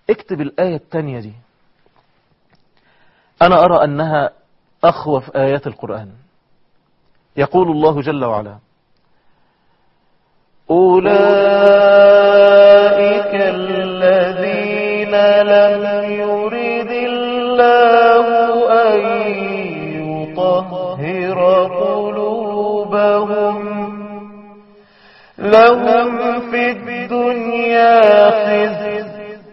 اكتب الآية التانية دي أنا أرى أنها أخوف آيات القرآن يقول الله جل وعلا أولئك الذين لم يرد الله أن يطهر قلوبهم لهم في الدنيا خزي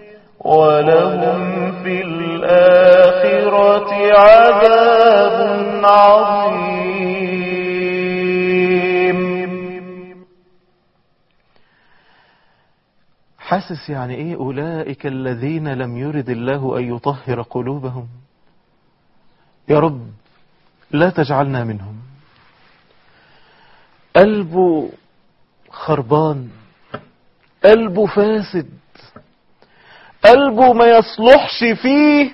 ولهم في الآخرة عذاب عظيم حاسس يعني ايه اولئك الذين لم يرد الله ان يطهر قلوبهم يا رب لا تجعلنا منهم قلبه خربان قلبه فاسد قلبه ما يصلحش فيه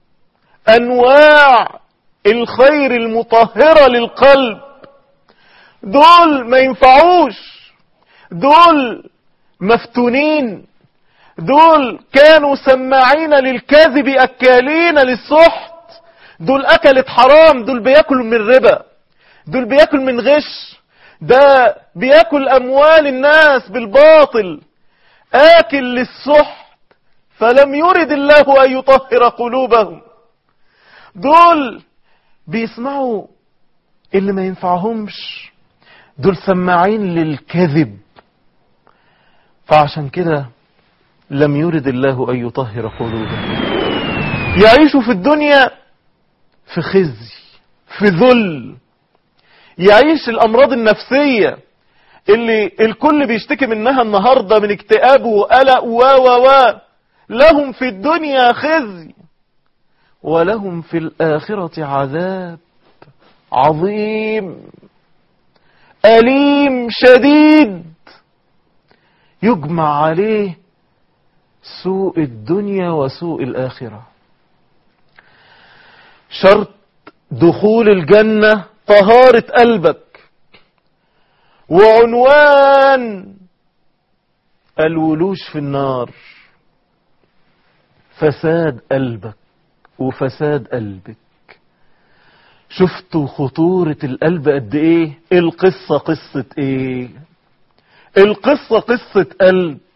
انواع الخير المطهرة للقلب دول ما ينفعوش دول مفتونين دول كانوا سماعين للكذب اكالين للسحت دول اكلت حرام دول بياكلوا من ربا دول بياكل من غش ده بياكل اموال الناس بالباطل اكل للسحت فلم يرد الله ان يطهر قلوبهم دول بيسمعوا اللي ما ينفعهمش دول سماعين للكذب فعشان كده لم يرد الله ان يطهر قلوبهم يعيشوا في الدنيا في خزي في ذل يعيش الامراض النفسية اللي الكل بيشتكي منها النهاردة من اكتئاب وقلق و و و لهم في الدنيا خزي ولهم في الآخرة عذاب عظيم أليم شديد يجمع عليه سوء الدنيا وسوء الآخرة شرط دخول الجنة طهارة قلبك وعنوان الولوج في النار فساد قلبك وفساد قلبك شفتوا خطورة القلب قد ايه القصة قصة ايه القصة قصة قلب